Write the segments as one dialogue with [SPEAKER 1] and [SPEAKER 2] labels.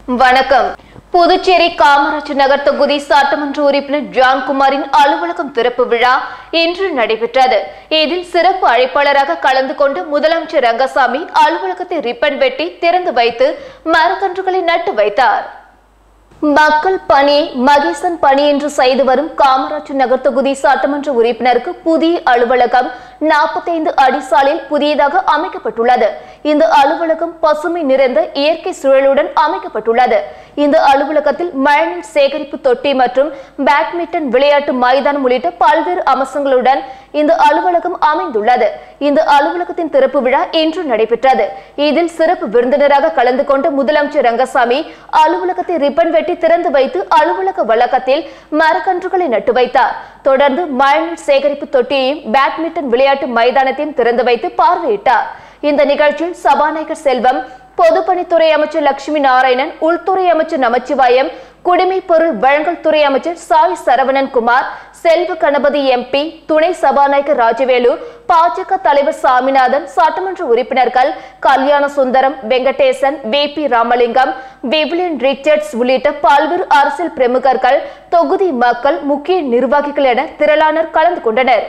[SPEAKER 1] வணக்கம் புதுச்சேரி காமராஜ் நகர் தொகுதி சட்டமன்ற உறுப்பினர் ஜான்குமாரின் அலுவலகம் திறப்பு விழா இன்று நடைபெற்றது இதில் சிறப்பு அழைப்பாளராக கலந்து கொண்டு முதலமைச்சர் ரங்கசாமி அலுவலகத்தை ரிப்பன் வெட்டி திறந்து வைத்து மரக்கன்றுகளை நட்டு வைத்தார் மக்கள் பணியை மகேசன் பணி என்று செய்து வரும் காமராஜ் நகர் தொகுதி சட்டமன்ற உறுப்பினருக்கு புதிய அலுவலகம் நாற்பத்தைந்து அடி சாலையில் புதியதாக அமைக்கப்பட்டுள்ளது இந்த அலுவலகம் பசுமை நிறைந்த இயற்கை சூழலுடன் அமைக்கப்பட்டுள்ளது இந்த அலுவலகத்தில் மழைநீர் சேகரிப்பு தொட்டி மற்றும் பேட்மிண்டன் விளையாட்டு மைதானம் உள்ளிட்ட பல்வேறு அம்சங்களுடன் இந்த அலுவலகம் அமைந்துள்ளது இந்த அலுவலகத்தின் திறப்பு விழா இன்று நடைபெற்றது இதில் சிறப்பு விருந்தினராக கலந்து கொண்ட முதலமைச்சர் ரங்கசாமி அலுவலகத்தை ரிப்பன் வெட்டி திறந்து வைத்து அலுவலக வளாகத்தில் மரக்கன்றுகளை நட்டு வைத்தார் தொடர்ந்து மழைநீர் சேகரிப்பு தொட்டியையும் பேட்மிண்டன் விளையாட்டு மைதானத்தையும் திறந்து வைத்து பார்வையிட்டார் இந்த நிகழ்ச்சியில் சபாநாயகர் செல்வம் பொதுப்பணித்துறை அமைச்சர் லட்சுமி நாராயணன் உள்துறை அமைச்சர் நமச்சிவாயம் குடிமைப் பொருள் வழங்கல் துறை அமைச்சர் சாய் சரவணன் குமார் செல்வ கணபதி எம்பி துணை சபாநாயகர் ராஜவேலு பாஜக தலைவர் சாமிநாதன் சட்டமன்ற உறுப்பினர்கள் Kalyanasundaram Venkatesan V P Ramalingam Vivilian Richards உள்ளிட்ட பல்வேறு அரசியல் பிரமுகர்கள் தொகுதி மக்கள் முக்கிய நிர்வாகிகள் என திரளானோர் கலந்து கொண்டனர்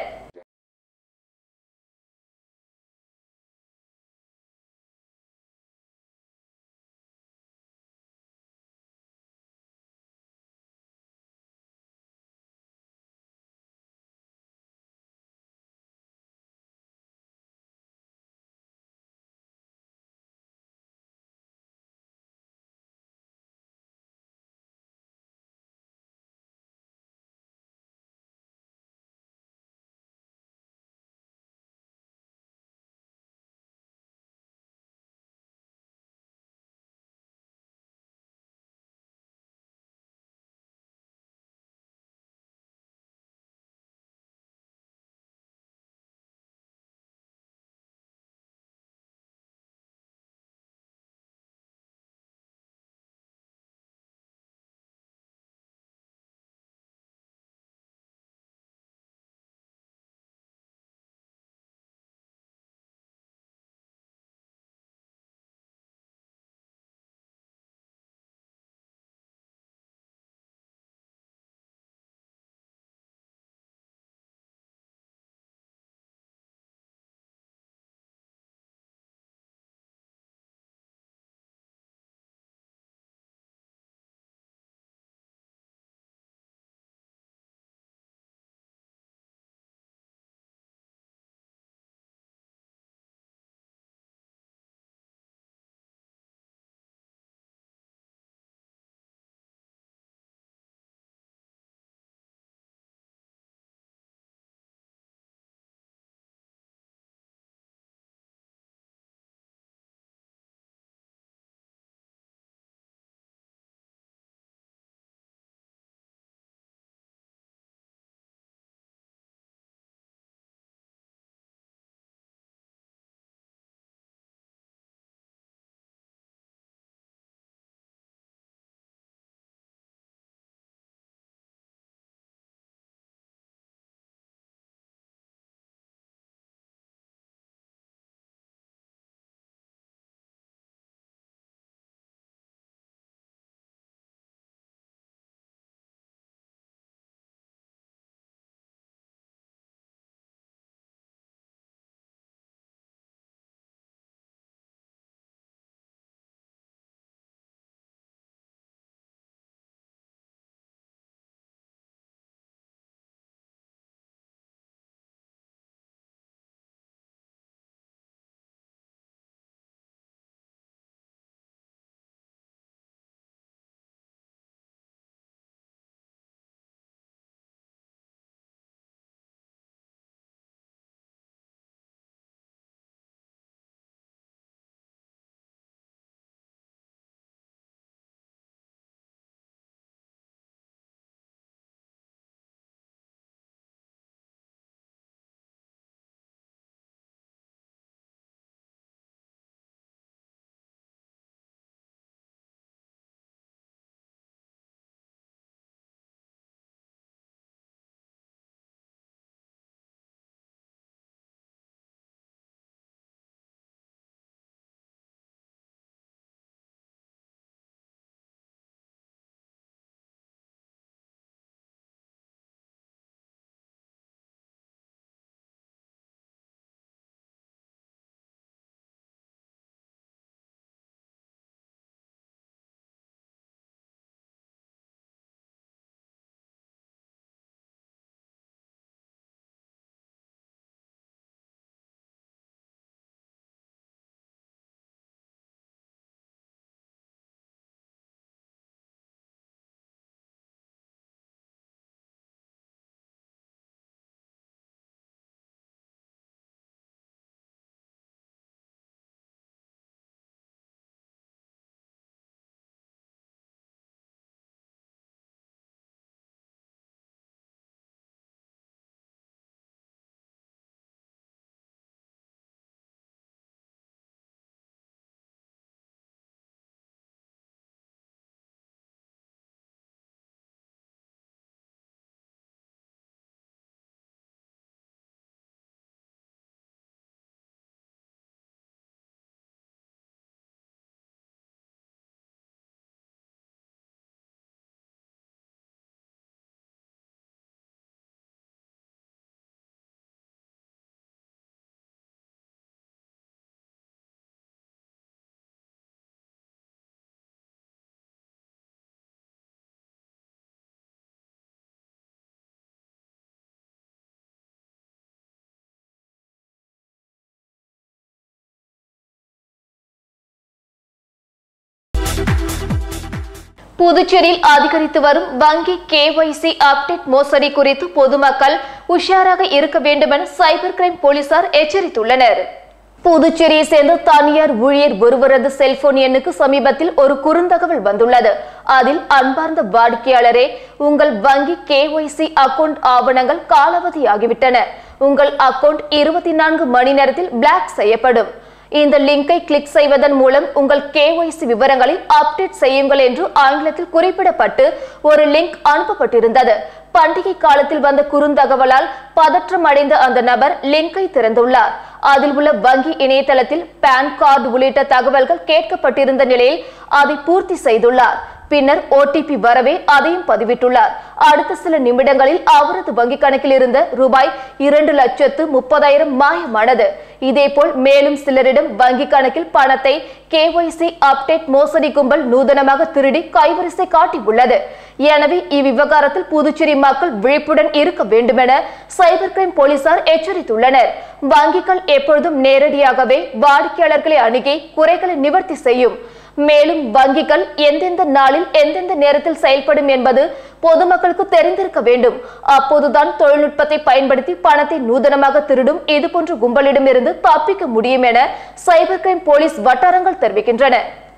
[SPEAKER 1] புதுச்சேரியில் அதிகரித்து வரும் வங்கி கேஒய்சி அப்டேட் மோசடி குறித்து பொதுமக்கள் உஷாராக இருக்க வேண்டுமென சைபர் கிரைம் போலீசார் எச்சரித்துள்ளனர் புதுச்சேரியை சேர்ந்த தனியார் ஊழியர் ஒருவரது செல்போன் எண்ணுக்கு சமீபத்தில் ஒரு குறுந்தகவல் வந்துள்ளது அதில் அன்பார்ந்த வாடிக்கையாளரே உங்கள் வங்கி கேஒய்சி அக்கவுண்ட் ஆவணங்கள் காலாவதியாகிவிட்டன உங்கள் அக்கவுண்ட் இருபத்தி நான்கு மணி நேரத்தில் பிளாக் செய்யப்படும் இந்த லிங்கை கிளிக் செய்வதன் மூலம் உங்கள் கேஒய்சி விவரங்களை அப்டேட் செய்யுங்கள் என்று ஆங்கிலத்தில் குறிப்பிடப்பட்டு ஒரு லிங்க் அனுப்பப்பட்டிருந்தது பண்டிகை காலத்தில் வந்த குறுந்தகவலால் பதற்றம் அடைந்த அந்த நபர் லிங்கை திறந்துள்ளார் அதில் உள்ள வங்கி இணையதளத்தில் பான் கார்டு உள்ளிட்ட தகவல்கள் கேட்கப்பட்டிருந்த நிலையில் அதை பூர்த்தி செய்துள்ளார் பின்னர் ஓடிபி வரவே அதையும் பதிவிட்டுள்ளார் அடுத்த சில நிமிடங்களில் அவரது வங்கிக் கணக்கில் இருந்த ரூபாய் இரண்டு லட்சத்து முப்பதாயிரம் மாயமானது இதேபோல் மேலும் சிலரிடம் வங்கிக் கணக்கில் பணத்தை கேஒய்சி அப்டேட் மோசடி கும்பல் நூதனமாக திருடி கைவரிசை காட்டியுள்ளது எனவே இவ்விவகாரத்தில் புதுச்சேரி மக்கள் விழிப்புடன் இருக்க வேண்டுமென சைபர் கிரைம் போலீசார் எச்சரித்துள்ளனர் வங்கிகள் எப்பொழுதும் நேரடியாகவே வாடிக்கையாளர்களை அணுகி குறைகளை நிவர்த்தி செய்யும் மேலும் வங்கிகள் எந்தெந்த நாளில் எந்தெந்த நேரத்தில் செயல்படும் என்பது பொதுமக்களுக்கு தெரிந்திருக்க வேண்டும் அப்போதுதான் தொழில்நுட்பத்தை பயன்படுத்தி பணத்தை நூதனமாக திருடும் இதுபோன்ற கும்பலிடமிருந்து தப்பிக்க முடியும் என சைபர் கிரைம் போலீஸ் வட்டாரங்கள் தெரிவிக்கின்றன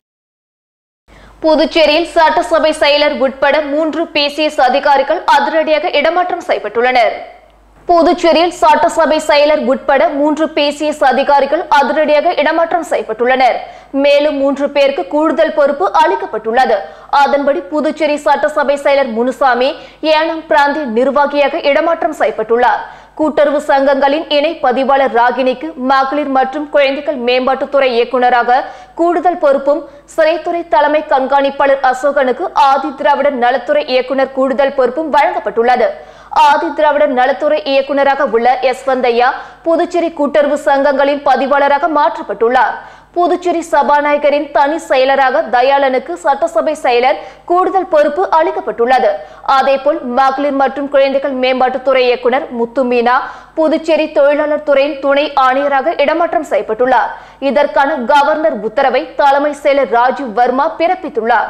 [SPEAKER 1] புதுச்சேரியில் சட்டசபை செயலர் உட்பட மூன்று பிசிஎஸ் அதிகாரிகள் அதிரடியாக இடமாற்றம் செய்யப்பட்டுள்ளனர் புதுச்சேரியில் சட்டசபை செயலர் உட்பட மூன்று பிசிஎஸ் அதிகாரிகள் அதிரடியாக இடமாற்றம் செய்யப்பட்டுள்ளனர் மேலும் மூன்று பேருக்கு கூடுதல் பொறுப்பு அளிக்கப்பட்டுள்ளது அதன்படி புதுச்சேரி சட்டசபை செயலர் முனுசாமி ஏனாம் பிராந்திய நிர்வாகியாக இடமாற்றம் செய்யப்பட்டுள்ளார் கூட்டுறவு சங்கங்களின் இணை பதிவாளர் ராகினிக்கு மகளிர் மற்றும் குழந்தைகள் மேம்பாட்டுத்துறை இயக்குநராக கூடுதல் பொறுப்பும் சிறைத்துறை தலைமை கண்காணிப்பாளர் அசோகனுக்கு ஆதி திராவிடர் நலத்துறை இயக்குநர் கூடுதல் பொறுப்பும் வழங்கப்பட்டுள்ளது ஆதி திராவிடர் நலத்துறை இயக்குநராக உள்ள யஸ்வந்தையா புதுச்சேரி கூட்டுறவு சங்கங்களின் பதிவாளராக மாற்றப்பட்டுள்ளார் புதுச்சேரி சபாநாயகரின் தனி செயலராக தயாளனுக்கு சட்டசபை செயலர் கூடுதல் பொறுப்பு அளிக்கப்பட்டுள்ளது அதேபோல் மகளிர் மற்றும் குழந்தைகள் மேம்பாட்டுத்துறை இயக்குனர் முத்து மீனா புதுச்சேரி தொழிலாளர் துறையின் துணை ஆணையராக இடமாற்றம் செய்யப்பட்டுள்ளார் இதற்கான கவர்னர் உத்தரவை தலைமை செயலர் ராஜீவ் வர்மா பிறப்பித்துள்ளார்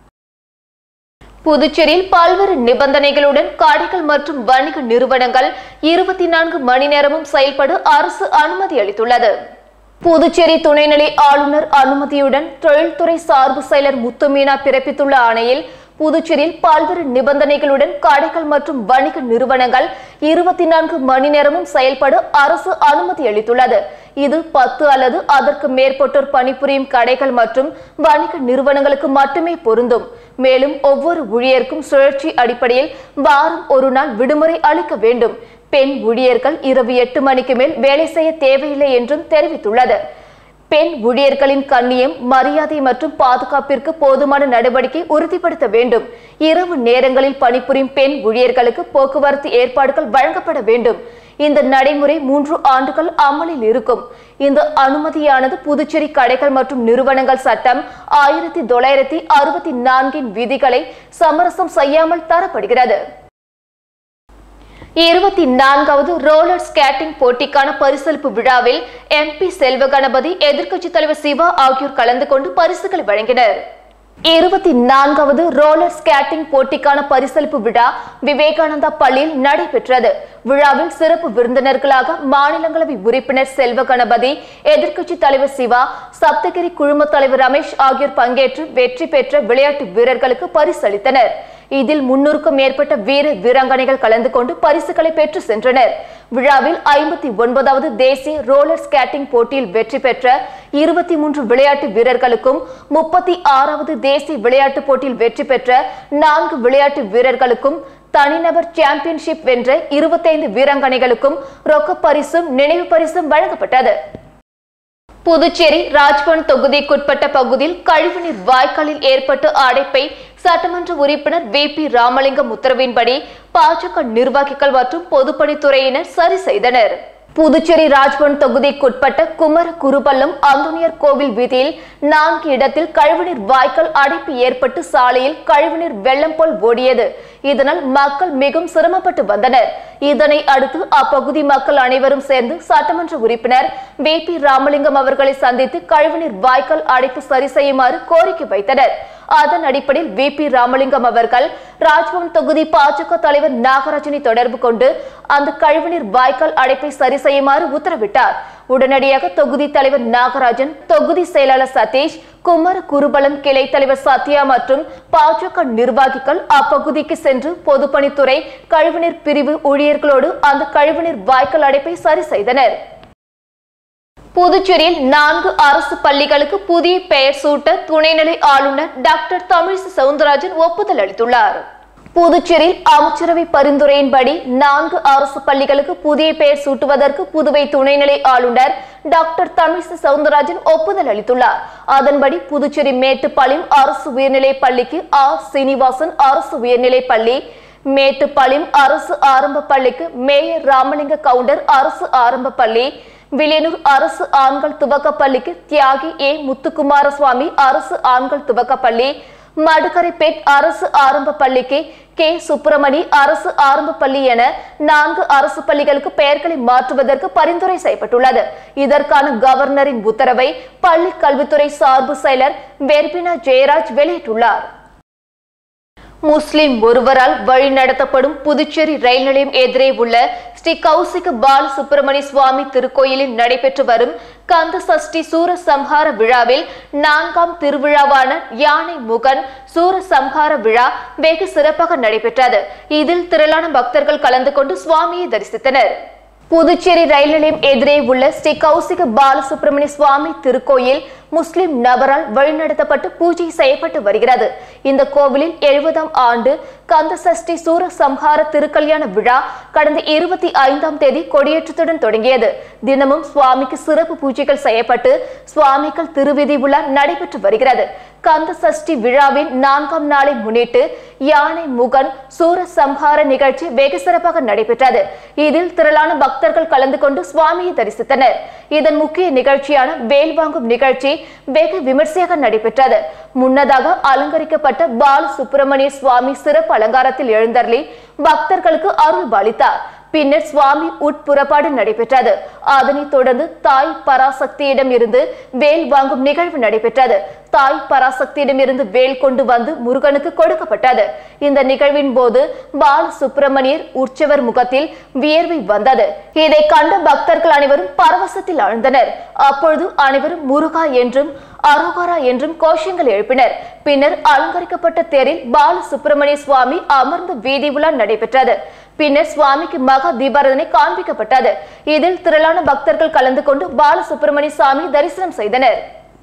[SPEAKER 1] புதுச்சேரியில் பல்வேறு நிபந்தனைகளுடன் கடைகள் மற்றும் வணிக நிறுவனங்கள் இருபத்தி நான்கு மணி நேரமும் செயல்பட அரசு அனுமதி அளித்துள்ளது புதுச்சேரி துணைநிலை ஆளுநர் அனுமதியுடன் தொழில்துறை சார்பு செயலர் முத்துமீனா பிறப்பித்துள்ள ஆணையில் புதுச்சேரியில் பல்வேறு நிபந்தனைகளுடன் கடைகள் மற்றும் வணிக நிறுவனங்கள் இருபத்தி நான்கு மணி நேரமும் செயல்பட அரசு அனுமதி அளித்துள்ளது இது பத்து அல்லது அதற்கு மேற்பட்டோர் பணிபுரியும் கடைகள் மற்றும் வணிக நிறுவனங்களுக்கு மட்டுமே பொருந்தும் மேலும் ஒவ்வொரு ஊழியருக்கும் சுழற்சி அடிப்படையில் வாரம் ஒரு நாள் விடுமுறை அளிக்க வேண்டும் பெண் ஊழியர்கள் இரவு எட்டு மணிக்கு மேல் வேலை செய்ய தேவையில்லை என்றும் தெரிவித்துள்ளது பெண் ஊழியர்களின் கண்ணியம் மரியாதை மற்றும் பாதுகாப்பிற்கு போதுமான நடவடிக்கை உறுதிப்படுத்த வேண்டும் இரவு நேரங்களில் பணிபுரியும் பெண் ஊழியர்களுக்கு போக்குவரத்து ஏற்பாடுகள் வழங்கப்பட வேண்டும் இந்த நடைமுறை மூன்று ஆண்டுகள் அமலில் இருக்கும் இந்த அனுமதியானது புதுச்சேரி கடைகள் மற்றும் நிறுவனங்கள் சட்டம் ஆயிரத்தி தொள்ளாயிரத்தி அறுபத்தி நான்கின் விதிகளை சமரசம் செய்யாமல் தரப்படுகிறது இருபத்தி நான்காவது ரோலர் ஸ்கேட்டிங் போட்டிக்கான பரிசளிப்பு விழாவில் எம்பி செல்வ கணபதி எதிர்க்கட்சித் தலைவர் சிவா ஆகியோர் கலந்து கொண்டு பரிசுகளை வழங்கினர் இருபத்தி நான்காவது ரோலர் ஸ்கேட்டிங் போட்டிக்கான பரிசளிப்பு விழா விவேகானந்தா பள்ளியில் நடைபெற்றது விழாவில் சிறப்பு விருந்தினர்களாக மாநிலங்களவை உறுப்பினர் செல்வ கணபதி எதிர்க்கட்சி தலைவர் சிவா சப்தகிரி குழும தலைவர் ரமேஷ் ஆகியோர் பங்கேற்று வெற்றி பெற்ற விளையாட்டு வீரர்களுக்கு பரிசளித்தனர் இதில் முன்னூறுக்கும் மேற்பட்ட வீர வீராங்கனைகள் கலந்து கொண்டு பரிசுகளை பெற்று சென்றனர் விழாவில் ஐம்பத்தி ஒன்பதாவது தேசிய ரோலர் ஸ்கேட்டிங் போட்டியில் வெற்றி பெற்ற இருபத்தி மூன்று விளையாட்டு வீரர்களுக்கும் முப்பத்தி ஆறாவது தேசிய விளையாட்டுப் போட்டியில் வெற்றி பெற்ற நான்கு விளையாட்டு வீரர்களுக்கும் தனிநபர் சாம்பியன்ஷிப் வென்ற இருபத்தைந்து வீராங்கனைகளுக்கும் ரொக்க பரிசும் நினைவு பரிசும் வழங்கப்பட்டது புதுச்சேரி ராஜ்பவன் தொகுதிக்குட்பட்ட பகுதியில் கழிவுநீர் வாய்க்காலில் ஏற்பட்ட அடைப்பை சட்டமன்ற உறுப்பினர் வி பி ராமலிங்கம் உத்தரவின்படி பாஜக நிர்வாகிகள் மற்றும் பொதுப்பணித்துறையினர் சரி செய்தனர் புதுச்சேரி ராஜ்பவன் தொகுதிக்குட்பட்ட குமர குருபல்லம் அந்தோனியர் கோவில் வீதியில் நான்கு இடத்தில் கழிவுநீர் வாய்க்கால் அடைப்பு ஏற்பட்டு சாலையில் கழிவுநீர் வெள்ளம் போல் ஓடியது இதனால் மக்கள் மிகவும் சிரமப்பட்டு வந்தனர் இதனை அடுத்து அப்பகுதி மக்கள் அனைவரும் சேர்ந்து சட்டமன்ற உறுப்பினர் வி பி ராமலிங்கம் அவர்களை சந்தித்து கழிவுநீர் வாய்க்கால் அடைப்பு சரி செய்யுமாறு கோரிக்கை வைத்தனர் அதன் அடிப்படையில் வி பி ராமலிங்கம் அவர்கள் ராஜ்பவன் தொகுதி பாஜக தலைவர் நாகராஜனை தொடர்பு கொண்டு அந்த கழிவுநீர் வாய்க்கால் அடைப்பை சரி செய்யுமாறு உத்தரவிட்டார் உடனடியாக தொகுதி தலைவர் நாகராஜன் தொகுதி செயலாளர் சதீஷ் குமர குருபலம் கிளை தலைவர் சத்யா மற்றும் பாஜக நிர்வாகிகள் அப்பகுதிக்கு சென்று பொதுப்பணித்துறை கழிவுநீர் பிரிவு ஊழியர்களோடு அந்த கழிவுநீர் வாய்க்கால் அடைப்பை சரி செய்தனர் புதுச்சேரியில் நான்கு அரசு பள்ளிகளுக்கு புதிய பெயர் சூட்ட துணைநிலை ஆளுநர் டாக்டர் தமிழிசை சவுந்தரராஜன் ஒப்புதல் அளித்துள்ளார் புதுச்சேரியில் அமைச்சரவை பரிந்துரையின்படி நான்கு அரசு பள்ளிகளுக்கு புதிய பெயர் சூட்டுவதற்கு புதுவை துணைநிலை ஆளுநர் டாக்டர் தமிழிசை சவுந்தரராஜன் ஒப்புதல் அளித்துள்ளார் அதன்படி புதுச்சேரி மேட்டுப்பாளையம் அரசு உயர்நிலைப் பள்ளிக்கு ஆர் சீனிவாசன் அரசு உயர்நிலைப் பள்ளி மேட்டுப்பாளையம் அரசு ஆரம்ப பள்ளிக்கு மேயர் ராமலிங்க கவுண்டர் அரசு ஆரம்ப பள்ளி வில்லியனூர் அரசு ஆண்கள் துவக்கப் பள்ளிக்கு தியாகி ஏ முத்துக்குமாரசுவாமி அரசு ஆண்கள் துவக்கப் பள்ளி மடுக்கரைப்பேட் அரசு ஆரம்ப பள்ளிக்கு கே சுப்பிரமணி அரசு ஆரம்ப பள்ளி என நான்கு அரசு பள்ளிகளுக்கு பெயர்களை மாற்றுவதற்கு பரிந்துரை செய்யப்பட்டுள்ளது இதற்கான கவர்னரின் உத்தரவை பள்ளி கல்வித்துறை சார்பு செயலர் வெர்பினா ஜெயராஜ் வெளியிட்டுள்ளார் முஸ்லிம் ஒருவரால் வழிநடத்தப்படும் புதுச்சேரி ரயில் நிலையம் எதிரே உள்ள ஸ்ரீ கௌசிக பால சுப்பிரமணிய சுவாமி திருக்கோயிலில் நடைபெற்று வரும் கந்த சஷ்டி சூர சம்ஹார விழாவில் நான்காம் திருவிழாவான யானை முகன் சூர சம்ஹார விழா வெகு சிறப்பாக நடைபெற்றது இதில் திரளான பக்தர்கள் கலந்து கொண்டு சுவாமியை தரிசித்தனர் புதுச்சேரி ரயில் நிலையம் எதிரே உள்ள ஸ்ரீ கௌசிக பாலசுப்பிரமணிய சுவாமி திருக்கோயில் முஸ்லிம் நபரால் வழிநடத்தப்பட்டு பூஜை செய்யப்பட்டு வருகிறது இந்த கோவிலில் எழுபதாம் ஆண்டு கந்த சஷ்டி சூர சம்ஹார திருக்கல்யாண விழா கடந்த இருபத்தி ஐந்தாம் தேதி கொடியேற்றத்துடன் தொடங்கியது தினமும் சுவாமிக்கு சிறப்பு பூஜைகள் செய்யப்பட்டு சுவாமிகள் திருவிதி விழா நடைபெற்று வருகிறது கந்த சஷ்டி விழாவின் நான்காம் நாளை முன்னிட்டு யானை முகன் சூர சம்ஹார நிகழ்ச்சி வெகு சிறப்பாக நடைபெற்றது இதில் திரளான பக்தர்கள் கலந்து கொண்டு சுவாமியை தரிசித்தனர் இதன் முக்கிய நிகழ்ச்சியான வேல் வாங்கும் நிகழ்ச்சி வெகு விமர்சையாக நடைபெற்றது முன்னதாக அலங்கரிக்கப்பட்ட பால சுப்பிரமணிய சுவாமி சிறப்பு அலங்காரத்தில் எழுந்தருளி பக்தர்களுக்கு அருள் பாலித்தார் பின்னர் சுவாமி உட்புறப்பாடு நடைபெற்றது அதனைத் தொடர்ந்து தாய் பராசக்தியிடம் இருந்து வேல் வாங்கும் நிகழ்வு நடைபெற்றது தாய் பராசக்தியிடம் இருந்து வேல் கொண்டு வந்து முருகனுக்கு கொடுக்கப்பட்டது இந்த நிகழ்வின் போது பால சுப்பிரமணியர் உற்சவர் முகத்தில் வியர்வை வந்தது இதை கண்ட பக்தர்கள் அனைவரும் பரவசத்தில் ஆழ்ந்தனர் அப்பொழுது அனைவரும் முருகா என்றும் அரோகரா என்றும் கோஷங்கள் எழுப்பினர் பின்னர் அலங்கரிக்கப்பட்ட தேரில் பால சுப்பிரமணிய சுவாமி அமர்ந்த வீதி உலா நடைபெற்றது பின்னர் சுவாமிக்கு மகா தீபாரதனை காண்பிக்கப்பட்டது இதில் திரளான பக்தர்கள் கலந்து கொண்டு பால சுப்பிரமணிய சுவாமி தரிசனம் செய்தனர்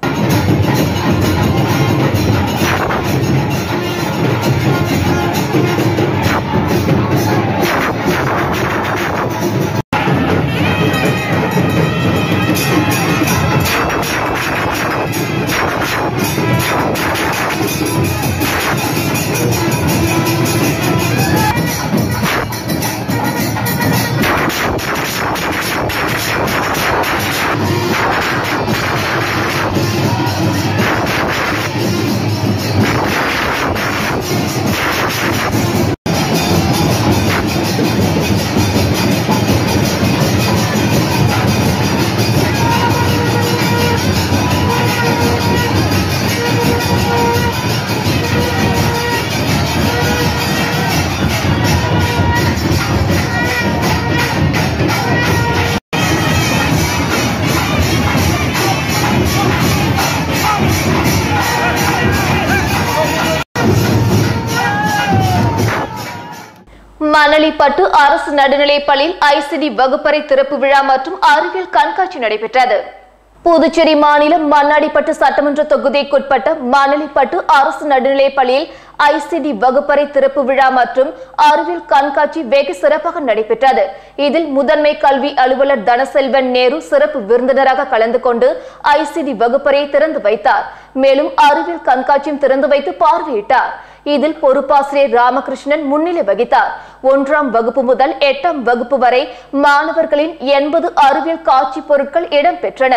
[SPEAKER 1] மணலிப்பட்டு அரசு நடுநிலைப் பள்ளியில் ஐசிடி வகுப்பறை திறப்பு விழா மற்றும் அறிவியல் கண்காட்சி நடைபெற்றது புதுச்சேரி மாநிலம் மண்ணாடிப்பட்டு சட்டமன்ற தொகுதிக்குட்பட்ட மணலிப்பட்டு அரசு நடுநிலைப் பள்ளியில் ஐசிடி வகுப்பறை திறப்பு விழா மற்றும் அறிவியல் கண்காட்சி வெகு சிறப்பாக நடைபெற்றது இதில் முதன்மை கல்வி அலுவலர் தனசெல்வன் நேரு சிறப்பு விருந்தினராக கலந்து கொண்டு ஐசிடி வகுப்பறையை திறந்து வைத்தார் மேலும் அறிவியல் கண்காட்சியும் திறந்து வைத்து பார்வையிட்டார் இதில் பொறுப்பாசிரியர் ராமகிருஷ்ணன் முன்னிலை வகித்தார் ஒன்றாம் வகுப்பு முதல் எட்டாம் வகுப்பு வரை மாணவர்களின் எண்பது அறிவியல் காட்சி பொருட்கள் இடம்பெற்றன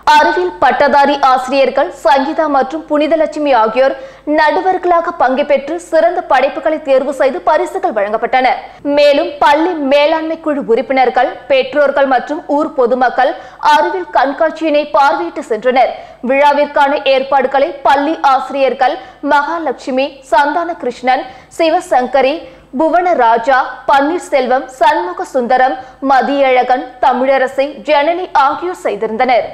[SPEAKER 1] அறிவியல் பட்டதாரி ஆசிரியர்கள் சங்கீதா மற்றும் புனிதலட்சுமி ஆகியோர் நடுவர்களாக பங்கு பெற்று சிறந்த படைப்புகளை தேர்வு செய்து பரிசுகள் வழங்கப்பட்டன மேலும் பள்ளி மேலாண்மை குழு உறுப்பினர்கள் பெற்றோர்கள் மற்றும் ஊர் பொதுமக்கள் அறிவியல் கண்காட்சியினை பார்வையிட்டு சென்றனர் விழாவிற்கான ஏற்பாடுகளை பள்ளி ஆசிரியர்கள் மகாலட்சுமி சந்தான கிருஷ்ணன் சிவசங்கரி புவனராஜா பன்னீர்செல்வம் சண்முக சுந்தரம் மதியழகன் தமிழரசி ஜனனி ஆகியோர் செய்திருந்தனர்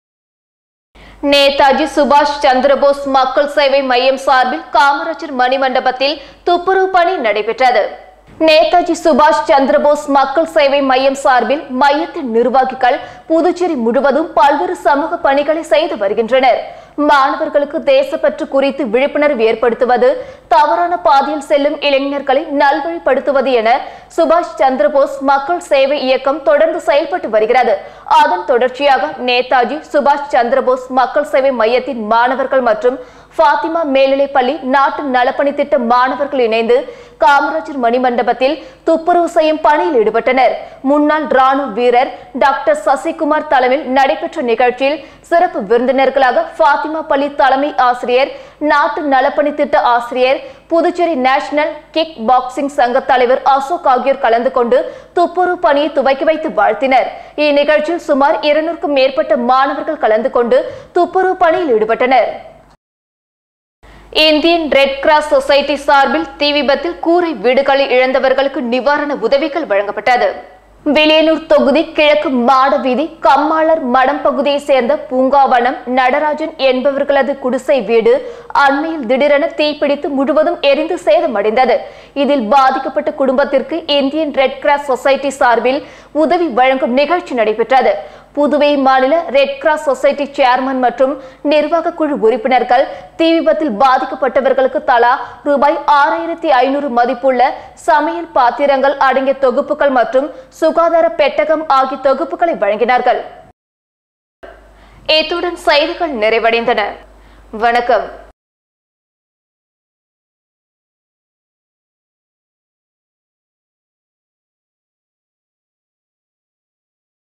[SPEAKER 1] நேதாஜி சுபாஷ் சந்திரபோஸ் மக்கள் சேவை மையம் சார்பில் காமராஜர் மணிமண்டபத்தில் துப்புரவு பணி நடைபெற்றது நேதாஜி சுபாஷ் சந்திரபோஸ் மக்கள் சேவை மையம் சார்பில் மையத்தின் நிர்வாகிகள் புதுச்சேரி முழுவதும் பல்வேறு சமூக பணிகளை செய்து வருகின்றனர் மாணவர்களுக்கு தேசப்பற்று குறித்து விழிப்புணர்வு ஏற்படுத்துவது தவறான பாதையில் செல்லும் இளைஞர்களை நல்வழிப்படுத்துவது என சுபாஷ் சந்திரபோஸ் மக்கள் சேவை இயக்கம் தொடர்ந்து செயல்பட்டு வருகிறது அதன் தொடர்ச்சியாக நேதாஜி சுபாஷ் சந்திரபோஸ் மக்கள் சேவை மையத்தின் மாணவர்கள் மற்றும் ஃபாத்திமா மேல்நிலைப்பள்ளி நாட்டு நலப்பணி திட்ட மாணவர்கள் இணைந்து காமராஜர் மணிமண்டபத்தில் துப்புரவு செய்யும் பணியில் ஈடுபட்டனர் முன்னாள் ராணுவ வீரர் டாக்டர் சசிகுமார் தலைமையில் நடைபெற்ற நிகழ்ச்சியில் சிறப்பு விருந்தினர்களாக ஃபாத்திமா பள்ளி தலைமை ஆசிரியர் நாட்டு நலப்பணி திட்ட ஆசிரியர் புதுச்சேரி நேஷனல் கிக் பாக்ஸிங் சங்க தலைவர் அசோக் ஆகியோர் கலந்து கொண்டு துப்புரவு பணியை துவக்கி வைத்து வாழ்த்தினர் இந்நிகழ்ச்சியில் சுமார் இருநூறுக்கும் மேற்பட்ட மாணவர்கள் கலந்து கொண்டு துப்புரவு பணியில் ஈடுபட்டனர் இந்தியன் ரெட் கிராஸ் சொசைட்டி சார்பில் தீ விபத்தில் கூரை வீடுகளை இழந்தவர்களுக்கு நிவாரண உதவிகள் வழங்கப்பட்டது வில்லியனூர் தொகுதி கிழக்கு மாட வீதி கம்மாளர் மடம் பகுதியைச் சேர்ந்த பூங்காவனம் நடராஜன் என்பவர்களது குடிசை வீடு அண்மையில் திடீரென தீப்பிடித்து முழுவதும் எரிந்து சேதமடைந்தது இதில் பாதிக்கப்பட்ட குடும்பத்திற்கு இந்தியன் ரெட் கிராஸ் சொசைட்டி சார்பில் உதவி வழங்கும் நிகழ்ச்சி நடைபெற்றது புதுவை மாநில ரெட் கிராஸ் சொசைட்டி சேர்மன் மற்றும் நிர்வாக குழு உறுப்பினர்கள் தீ விபத்தில் பாதிக்கப்பட்டவர்களுக்கு தலா ரூபாய் ஆறாயிரத்தி ஐநூறு மதிப்புள்ள சமையல் பாத்திரங்கள் அடங்கிய தொகுப்புகள் மற்றும் சுகாதார பெட்டகம் ஆகிய தொகுப்புகளை வழங்கினார்கள் இத்துடன் செய்திகள் நிறைவடைந்தன வணக்கம்